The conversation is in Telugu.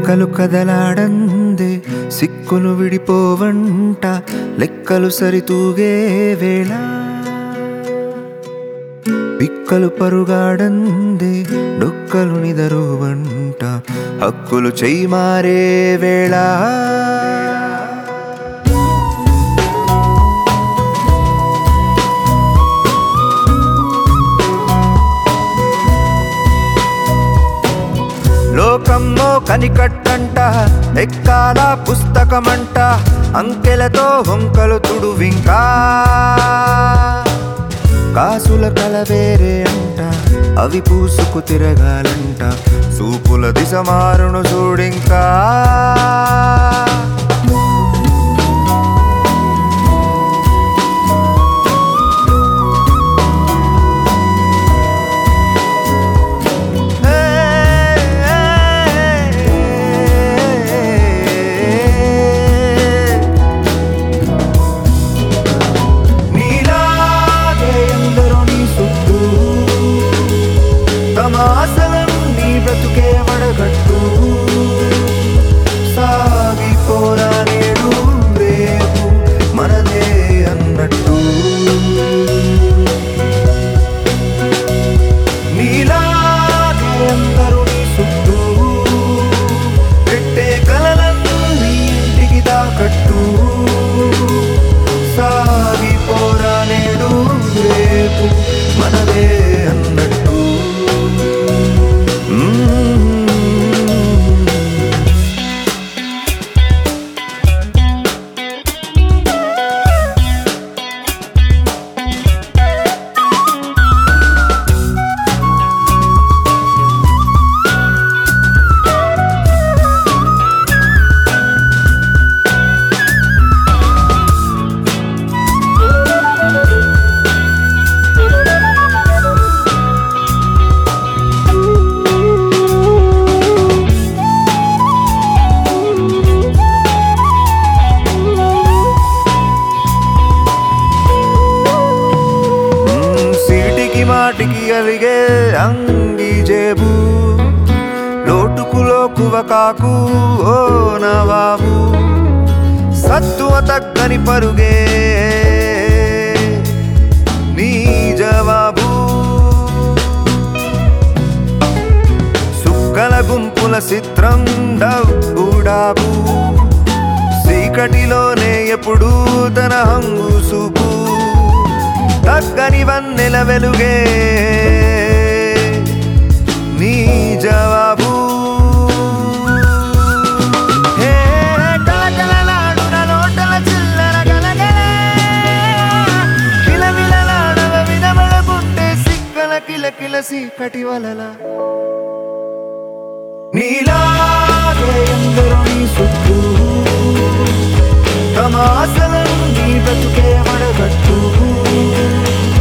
రెక్కలు కదలాడందే సిక్కులు విడిపోవంట లెక్కలు సరితూగే వేళ పిక్కలు పరుగాడందే డొక్కలు నిదరువంట హక్కులు చెయ్యి మారే వేళ లోకమ్మో కనికట్టంట ఎక్కాల పుస్తకమంట అంకెలతో హొంకలు తుడువింకా కాసుల కల వేరే అంట అవి పూసుకు తిరగాలంట సూపుల దిశ మారును చూడింకా నీలాగే ఎందరో నీ చుట్టూ తమ ఆశలన్నీ బ్రతుకే వడగట్టు సాగిపోరా నేడు రేపు మనదే అన్నట్టు నీలాగే ఎందరో నీ చుట్టూ పెట్టే కలలన్నీ ఇంటికి దాకట్టు సాగిపోరా నేడు రేపు మనదే అన్నట్టు మ్మ్. మ్మ్, సీటికి మాటికి అలిగే అంగి జేబు లోటుకు లోకువ కాకు ఓ నవాబు సత్తువ తగ్గని పరుగే నీ జవాబు సుక్కల గుంపుల చిత్రం డబ్బుడాబు చీకటిలోనే ఎప్పుడు తన హంగు చూపు తగ్గని వన్నెల వెలుగే నీ జవాబు హే కలకలలాడున లోటల చిల్లర గలగలే. కిలమిలలాడవ వినబడకుంటే సిక్కల కిలకిల సీకటి వలల నీలాగే ఎందరో నీ చుట్టూ తమ ఆశలన్నీ బ్రతుకే మడగట్టు